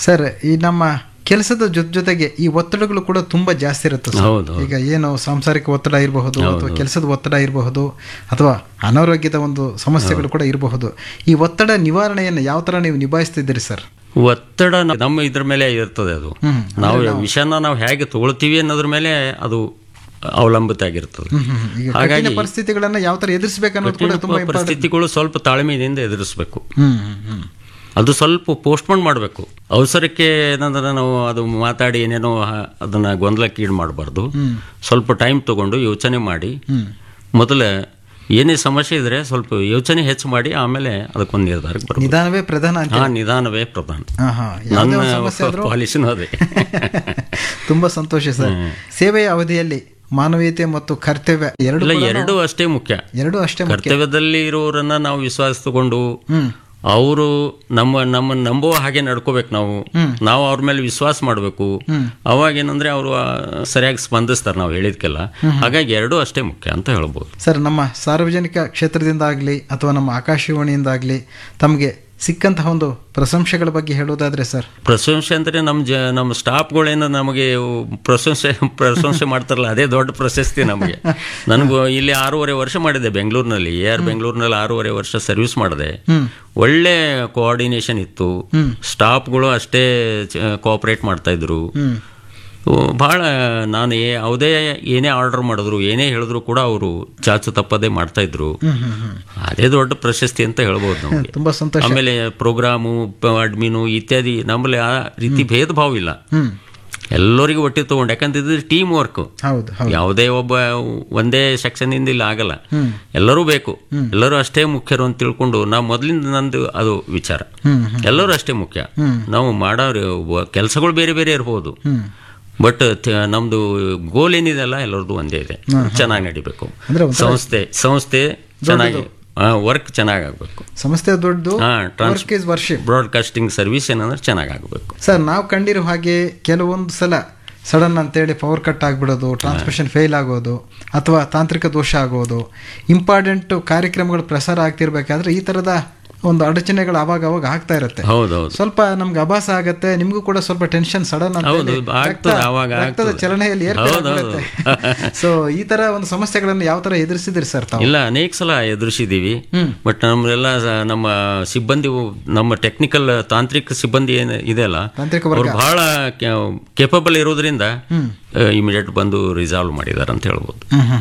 Sir ಈ ನಮ್ಮ ಕೆಲಸದ ಜೊತೆ ಜೊತೆಗೆ ಈ ಒತ್ತಡಗಳು ಕೂಡ ತುಂಬಾ ಜಾಸ್ತಿ ಇರುತ್ತೆ ಸರ್. ಹೌದು, ಹೌದು. ಈಗ ಏನು ಸಾಂಸಾರಿಕ ಒತ್ತಡ ಇರಬಹುದು ಅಥವಾ ಕೆಲಸದ ಒತ್ತಡ ಇರಬಹುದು ಅಥವಾ ಅನಾರೋಗ್ಯದ ಒಂದು ಸಮಸ್ಯೆಗಳು ಕೂಡ ಇರಬಹುದು ಈ ಒತ್ತಡ ನಿವಾರಣೆಯನ್ನು ಯಾವ ತರ ನೀವು ನಿಭಾಯಿಸ್ತಿದ್ದೀರಿ ಸರ್ ಒತ್ತಡ ನ- ನಮ್ಮ ಇದ್ರ ಮೇಲೆ ಇರ್ತದೆ ಅದು ಹ್ಮ್. ನಾವು ವಿಷಯನ ನಾವು ಹೇಗೆ ತಗೊಳ್ತೀವಿ ಅನ್ನೋದ್ರ ಮೇಲೆ ಅದು ಅವಲಂಬಿತ ಆಗಿರ್ತದೆ ಈಗ ಕಠಿಣ ಹಾಗಾಗಿ ಪರಿಸ್ಥಿತಿಗಳನ್ನ ಯಾವ ತರ ಎದುರಿಸಬೇಕು ಅನ್ನೋದು ಕೂಡ ಕಠಿಣ ತುಂಬಾ ಇಂಪಾರ್ಟೆಂಟ್ ಪರಿಸ್ಥಿತಿಗಳು ಸ್ವಲ್ಪ ತಾಳ್ಮೆಯಿಂದ ಎದುರಿಸಬೇಕು ಹ್ಮ್ ಹ್ಮ್, ಹ್ಮ್ ಅದು ಸ್ವಲ್ಪ ಪೋಸ್ಟ್ಪೋನ್ ಮಾಡಬೇಕು ಅವಸರಕ್ಕೆ ಏನಂದ್ರೆ ನಾವು ಅದು ಮಾತಾಡಿ ಏನೇನೋ ಹ- ಅದನ್ನ ಗೊಂದಲಕ್ಕೆ ಈಡು ಮಾಡಬಾರ್ದು ಸ್ವಲ್ಪ ಟೈಮ್ ತಗೊಂಡು ಯೋಚನೆ ಮಾಡಿ ಮೊದಲ ಏನೇ ಸಮಸ್ಯೆ ಇದ್ರೆ ಸ್ವಲ್ಪ ಯೋಚನೆ ಹೆಚ್ಚು ಮಾಡಿ ಆಮೇಲೆ ಅದಕ್ಕೊಂದು ನಿರ್ಧಾರಕ್ಕೆ ಬರಬೇಕು ನಿಧಾನವೇ ಪ್ರಧಾನ ಅಂತ ಹಾ ನಿಧಾನವೇ ಪ್ರಧಾನ ಹಾ ಹಾ ಯಾವುದೇ ಒಂದು ಸಮಸ್ಯೆ ನನ್ನ ಆದ್ರೂ ಪಾಲಿಸಿನೂ ಅದೇ ತುಂಬಾ ಸಂತೋಷ ಸರ್ ಸೇವೆಯ ಅವಧಿಯಲ್ಲಿ ಮಾನವೀಯತೆ ಮತ್ತು ಕರ್ತವ್ಯ ಎರಡು ಇಲ್ಲ ಕೂಡ ಎರಡೂ ಅಷ್ಟೇ ಮುಖ್ಯ ಎರಡು ಅಷ್ಟೇ ಮುಖ್ಯ ಕರ್ತವ್ಯದಲ್ಲಿ ಇರೋರನ್ನ ನಾವು ವಿಶ್ವಾಸ ತಗೊಂಡು ಹ್ಮ್ ಅವರು ನಮ್ಮ ನಮ್ಮ ನಂಬುವ ಹಾಗೆ ನಡ್ಕೋಬೇಕು ನಾವು ನಾವು ಅವ್ರ ಮೇಲೆ ವಿಶ್ವಾಸ ಮಾಡಬೇಕು ಅವಾಗ ಏನಂದ್ರೆ ಅವರು ಸರಿಯಾಗಿ ಸ್ಪಂದಿಸ್ತಾರೆ ನಾವು ಹೇಳಿದ್ಕೆಲ್ಲ ಹಾಗಾಗಿ ಎರಡೂ ಅಷ್ಟೇ ಮುಖ್ಯ ಅಂತ ಹೇಳ್ಬೋದು ಸರ್ ನಮ್ಮ ಸಾರ್ವಜನಿಕ ಕ್ಷೇತ್ರದಿಂದ ಆಗಲಿ ಅಥವಾ ನಮ್ಮ ಆಕಾಶವಾಣಿಯಿಂದ ಆಗಲಿ ತಮಗೆ ಸಿಕ್ಕಂತಹ ಒಂದು ಪ್ರಶಂಸೆಗಳ ಬಗ್ಗೆ ಹೇಳೋದಾದ್ರೆ ಸರ್ ಪ್ರಶಂಸೆ ಅಂದ್ರೆ ನಮ್ಮ ಜ ನಮ್ಮ ಸ್ಟಾಫ್ಗಳೇನು ನಮಗೆ ಪ್ರಶಂಸೆ ಪ್ರಶಂಸೆ ಮಾಡ್ತಾರಲ್ಲ ಅದೇ ದೊಡ್ಡ ಪ್ರಶಸ್ತಿ ನಮಗೆ ನನಗೂ ಇಲ್ಲಿ ಆರೂವರೆ ವರ್ಷ ಮಾಡಿದೆ ಬೆಂಗಳೂರಿನಲ್ಲಿ ಎ ಆರ್ ಬೆಂಗಳೂರಿನಲ್ಲಿ ಆರೂವರೆ ವರ್ಷ ಸರ್ವಿಸ್ ಮಾಡಿದೆ ಒಳ್ಳೆ ಕೋಆರ್ಡಿನೇಷನ್ ಇತ್ತು ಸ್ಟಾಫ್ಗಳು ಅಷ್ಟೇ ಕೋಆಪರೇಟ್ ಮಾಡ್ತಾ ಇದ್ರು ಭಾಳ ನಾನು ಏ- ಯಾವುದೇ ಏನೇ ಆರ್ಡರ್ ಮಾಡಿದ್ರು ಏನೇ ಹೇಳಿದ್ರು ಕೂಡ ಅವರು ಚಾಚು ತಪ್ಪದೆ ಮಾಡ್ತಾ ಇದ್ರು ಅದೇ ದೊಡ್ಡ ಪ್ರಶಸ್ತಿ ಅಂತ ಹೇಳ್ಬೋದು ನಮಗೆ ತುಂಬಾ ಸಂತೋಷ ಆಮೇಲೆ ಪ್ರೋಗ್ರಾಮು ಅಡ್ಮಿನು ಇತ್ಯಾದಿ ನಮ್ಮಲ್ಲಿ ಆ ರೀತಿ ಭೇದ ಭಾವ ಇಲ್ಲ ಹ್ಮ್ ಎಲ್ಲರಿಗೂ ಒಟ್ಟಿಗೆ ತಗೊಂಡು ಯಾಕಂದ್ರೆ ಇದು ಟೀಮ್ ವರ್ಕ್ ಹೌದು ಹೌದು ಯಾವುದೇ ಒಬ್ಬ ಒಂದೇ ಸೆಕ್ಷನ್ ಇಂದ ಇಲ್ಲ ಆಗಲ್ಲ ಎಲ್ಲರೂ ಬೇಕು ಎಲ್ಲರೂ ಅಷ್ಟೇ ಮುಖ್ಯರು ಅಂತ ತಿಳ್ಕೊಂಡು ನಾವು ಮೊದಲಿಂದ ನಂದು ಅದು ವಿಚಾರ ಹ್ಮ್ ಎಲ್ಲರೂ ಅಷ್ಟೇ ಮುಖ್ಯ ನಾವು ಮಾಡೋ ಕೆಲಸಗಳು ಬೇರೆ ಬೇರೆ ಇರ್ಬೋದು ಬಟ್ ನಮ್ದು ಗೋಲ್ ಏನಿದೆಲ್ಲ ಎಲ್ಲರದ್ದು ಒಂದೇ ಇದೆ ಚೆನ್ನಾಗಿ ನಡಿಬೇಕು ಅಂದ್ರೆ ಒಂಥರ ಸಂಸ್ಥೆ ಸಂಸ್ಥೆ ಚೆನ್ನಾಗಿ ವರ್ಕ್ ಚೆನ್ನಾಗಿ ಆಗಬೇಕು ಸಂಸ್ಥೆ ದೊಡ್ಡದು ಹಾ work is worship broadcasting service ಏನಂದ್ರೆ ಚೆನ್ನಾಗಿ ಆಗಬೇಕು ಸರ್ ನಾವು ಕಂಡಿರೋ ಹಾಗೆ ಕೆಲವೊಂದು ಸಲ ಸಡನ್ ಅಂತೇಳಿ ಪವರ್ ಕಟ್ ಆಗಿಬಿಡೋದು ಟ್ರಾನ್ಸ್ಮಿಷನ್ ಫೇಲ್ ಆಗೋದು ಅಥವಾ ತಾಂತ್ರಿಕ ದೋಷ ಆಗೋದು ಇಂಪಾರ್ಟೆಂಟ್ ಕಾರ್ಯಕ್ರಮಗಳು ಪ್ರಸಾರ ಆಗ್ತಿರ್ಬೇಕಾದ್ರೆ ಈ ಥರದ ಒಂದು ಅಡಚಣೆಗಳು ಅವಾಗ ಅವಾಗ ಆಗ್ತಾ ಇರುತ್ತೆ ಹೌದೌದು ಸ್ವಲ್ಪ ನಮ್ಗೆ ಅಭಾಸ ಆಗತ್ತೆ ನಿಮಗೂ ಕೂಡ ಸ್ವಲ್ಪ ಟೆನ್ಷನ್ ಸಡನ್ ಹೌದು, ಆಗ್ತದೆ, ಆವಾಗ ರಕ್ತದ ಆಗ್ತದೆ. ಚಲನೆಯಲ್ಲಿ ಹೌದು, ಹೌದು. ಸೊ ಈ ತರ ಒಂದು ಸಮಸ್ಯೆಗಳನ್ನು ಯಾವ ತರ ಎದುರಿಸಿದ್ರಿ ಸರ್ ತಾವು ಇಲ್ಲ ಅನೇಕ ಸಲ ಎದುರಿಸಿದ್ದೀವಿ ಬಟ್ ನಮ್ಮೆಲ್ಲ ಸ- ನಮ್ಮ ಸಿಬ್ಬಂದಿ ನಮ್ಮ ಟೆಕ್ನಿಕಲ್ ತಾಂತ್ರಿಕ ಸಿಬ್ಬಂದಿ ಏನು ಇದೆಯಲ್ಲ ತಾಂತ್ರಿಕ ಅವ್ರು ಬಹಳ ಕೇಪಬಲ್ ಇರೋದ್ರಿಂದ ಇಮಿಡಿಯೇಟ್ ಬಂದು ರಿಸಾಲ್ವ್ ಮಾಡಿದ್ದಾರೆ ಅಂತ ಹೇಳ್ಬೋದು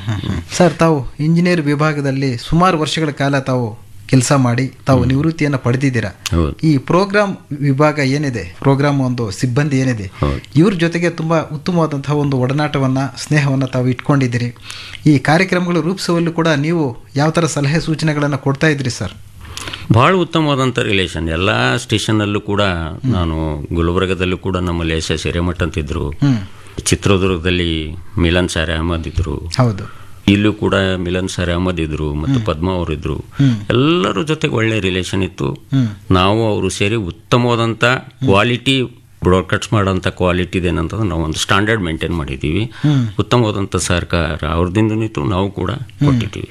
ಸರ್ ತಾವು ಇಂಜಿನಿಯರ್ ವಿಭಾಗದಲ್ಲಿ ಸುಮಾರು ವರ್ಷಗಳ ಕಾಲ ತಾವು ಕೆಲಸ ಮಾಡಿ ತಾವು ನಿವೃತ್ತಿಯನ್ನು ಪಡೆದಿದ್ದೀರಾ ಹೌದು ಈ ಪ್ರೋಗ್ರಾಮ್ ವಿಭಾಗ ಏನಿದೆ ಪ್ರೋಗ್ರಾಮ್ ಒಂದು ಸಿಬ್ಬಂದಿ ಏನಿದೆ ಹೌದು. ಇವ್ರ ಜೊತೆಗೆ ತುಂಬಾ ಉತ್ತಮವಾದಂತಹ ಒಂದು ಒಡನಾಟವನ್ನ ಸ್ನೇಹವನ್ನ ತಾವು ಇಟ್ಕೊಂಡಿದ್ದೀರಿ ಈ ಕಾರ್ಯಕ್ರಮಗಳು ರೂಪಿಸುವಲ್ಲೂ ಕೂಡ ನೀವು ಯಾವ ತರ ಸಲಹೆ ಸೂಚನೆಗಳನ್ನು ಕೊಡ್ತಾ ಇದ್ರಿ ಸರ್ ಭಾಳ ಉತ್ತಮವಾದಂಥ ರಿಲೇಷನ್ ಎಲ್ಲ ಸ್ಟೇಷನ್ನಲ್ಲೂ ಕೂಡ ನಾನು ಗುಲ್ಬರ್ಗದಲ್ಲೂ ಕೂಡ ನಮ್ಮಲ್ಲಿ ಎಸ್ ಎಸ್ ಹಿರೇಮಠ ಅಂತಿದ್ರು ಹ್ಮ್ ಚಿತ್ರದುರ್ಗದಲ್ಲಿ ಮಿಲನ್ ಸಾರೆ ಅಹಮದ್ ಇದ್ರು ಹೌದು ಇಲ್ಲೂ ಕೂಡ ಮಿಲನ್ ಸರ್ ಅಹಮದ್ ಇದ್ರು ಮತ್ತು ಪದ್ಮ ಅವರು ಇದ್ರು ಎಲ್ಲರ ಜೊತೆಗೆ ಒಳ್ಳೆ ರಿಲೇಷನ್ ಇತ್ತು ನಾವು ಅವರು ಸೇರಿ ಉತ್ತಮವಾದಂಥ ಕ್ವಾಲಿಟಿ ಬ್ರಾಡ್ಕಾಸ್ಟ್ ಮಾಡೋಂಥ ಕ್ವಾಲಿಟಿ ಇದೇನಂತಂದ್ರೆ ನಾವು ಒಂದು ಸ್ಟ್ಯಾಂಡರ್ಡ್ ಮೇಂಟೈನ್ ಮಾಡಿದ್ದೀವಿ ಉತ್ತಮವಾದಂಥ ಸಹಕಾರ ಅವ್ರದಿಂದ ಇತ್ತು ನಾವು ಕೂಡ ಕೊಟ್ಟಿದ್ದೀವಿ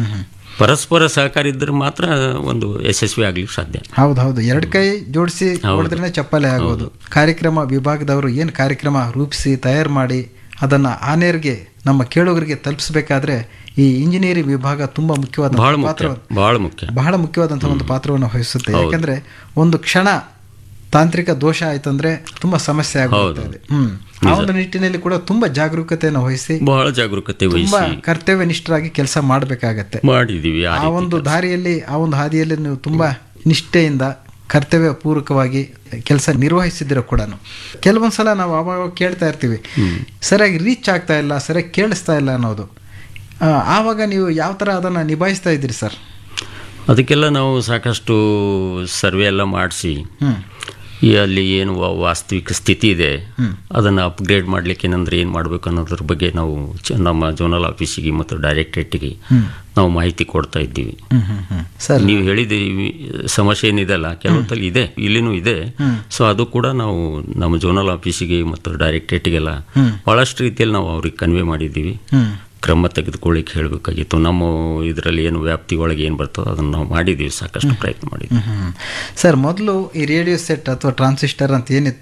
ಪರಸ್ಪರ ಸಹಕಾರ ಇದ್ರೆ ಮಾತ್ರ ಒಂದು ಯಶಸ್ವಿ ಆಗ್ಲಿಕ್ಕೆ ಸಾಧ್ಯ ಹೌದು ಹೌದು ಎರಡು ಕೈ ಜೋಡಿಸಿ ಹೊಡೆದ್ರೆ ಚಪ್ಪಲೆ ಆಗೋದು ಕಾರ್ಯಕ್ರಮ ವಿಭಾಗದವರು ಏನು ಕಾರ್ಯಕ್ರಮ ರೂಪಿಸಿ ತಯಾರು ಮಾಡಿ ಅದನ್ನ ಆನೇರ್ಗೆ ನಮ್ಮ ಕೇಳುಗರಿಗೆ ತಲುಪಿಸಬೇಕಾದ್ರೆ ಈ ಇಂಜಿನಿಯರಿಂಗ್ ವಿಭಾಗ ತುಂಬಾ ಮುಖ್ಯವಾದ ಬಹಳ ಪಾತ್ರ ಮುಖ್ಯ ಬಹಳ ಮುಖ್ಯ ಬಹಳ ಮುಖ್ಯವಾದಂತಹ ಒಂದು ಪಾತ್ರವನ್ನು ವಹಿಸುತ್ತೆ ಯಾಕಂದ್ರೆ ಒಂದು ಕ್ಷಣ ತಾಂತ್ರಿಕ ದೋಷ ಆಯ್ತಂದ್ರೆ ತುಂಬಾ ಸಮಸ್ಯೆ ಆಗುತ್ತೆ ಹ್ಮ್ ಆ ಒಂದು ನಿಟ್ಟಿನಲ್ಲಿ ಕೂಡ ತುಂಬಾ ಜಾಗರೂಕತೆಯನ್ನು ವಹಿಸಿ ಬಹಳ ಜಾಗರೂಕತೆ ತುಂಬಾ ವಹಿಸಿ ಕರ್ತವ್ಯ ನಿಷ್ಠರಾಗಿ ಕೆಲಸ ಮಾಡಬೇಕಾಗತ್ತೆ ಮಾಡಿದ್ದೀವಿ ಆ ಆ ಒಂದು ದಾರಿಯಲ್ಲಿ ಆ ಒಂದು ಹಾದಿಯಲ್ಲಿ ನೀವು ತುಂಬಾ ನಿಷ್ಠೆಯಿಂದ ಕರ್ತವ್ಯ ಪೂರ್ವಕವಾಗಿ ಕೆಲಸ ನಿರ್ವಹಿಸಿದಿರ ಕೂಡ ಕೆಲವೊಂದ್ಸಲ ನಾವು ಅವಾಗ ಕೇಳ್ತಾ ಇರ್ತೀವಿ ಸರಿಯಾಗಿ ರೀಚ್ ಆಗ್ತಾ ಇಲ್ಲ ಸರಿಯಾಗಿ ಕೇಳಿಸ್ತಾ ಇಲ್ಲ ಅನ್ನೋದು ಆ, ಆವಾಗ ನೀವು ಯಾವ ಥರ ಅದನ್ನು ನಿಭಾಯಿಸ್ತಾ ಇದ್ದೀರಿ ಸರ್ ಅದಕ್ಕೆಲ್ಲ ನಾವು ಸಾಕಷ್ಟು ಸರ್ವೆ ಎಲ್ಲ ಮಾಡಿಸಿ ಹ್ಮ್ ಈ ಅಲ್ಲಿ ಏನು ವಾ- ವಾಸ್ತವಿಕ ಸ್ಥಿತಿ ಇದೆ ಅದನ್ನು ಅಪ್ಗ್ರೇಡ್ ಮಾಡ್ಲಿಕ್ಕೆ ಏನಂದ್ರೆ ಏನು ಮಾಡಬೇಕು ಅನ್ನೋದ್ರ ಬಗ್ಗೆ ನಾವು ಚ- ನಮ್ಮ ಜೋನಲ್ ಆಫೀಸಿಗೆ ಮತ್ತು ಡೈರೆಕ್ಟ್ರೇಟ್ಗೆ ನಾವು ಮಾಹಿತಿ ಕೊಡ್ತಾ ಇದ್ದೀವಿ ಹ್ಮ್ ಹ್ಮ್ ಹ್ಮ್ ಸರ್ ನೀವು ಹೇಳಿದ್ದೀವಿ ಸಮಸ್ಯೆ ಏನಿದೆಲ್ಲ ಕೆಲವೊತ್ತಲ್ಲಿ ಇದೆ ಇಲ್ಲಿನೂ ಇದೆ ಸೊ ಅದು ಕೂಡ ನಾವು ನಮ್ಮ ಜೋನಲ್ ಆಫೀಸಿಗೆ ಮತ್ತು ಡೈರೆಕ್ಟ್ರೇಟ್ಗೆಲ್ಲ ಭಾಳಷ್ಟು ರೀತಿಯಲ್ಲಿ ನಾವು ಅವ್ರಿಗೆ ಕನ್ವೆ ಮಾಡಿದ್ದೀವಿ ಹ್ಮ್ ಕ್ರಮ ತೆಗೆದುಕೊಳ್ಳಿಕ್ಕೆ ಹೇಳಬೇಕಾಗಿತ್ತು ನಮ್ಮ ಇದರಲ್ಲಿ ಏನು ವ್ಯಾಪ್ತಿ ಒಳಗೆ ಏನು ಬರ್ತದೋ ಅದನ್ನು ನಾವು ಮಾಡಿದ್ದೀವಿ ಸಾಕಷ್ಟು ಪ್ರಯತ್ನ ಮಾಡಿದ್ದೀವಿ ಹ್ಮ್. ಸರ್ ಮೊದಲು ಈ ರೇಡಿಯೋ ಸೆಟ್ ಅಥವಾ ಟ್ರಾನ್ಸಿಸ್ಟರ್ ಅಂತ ಏನಿತ್ತು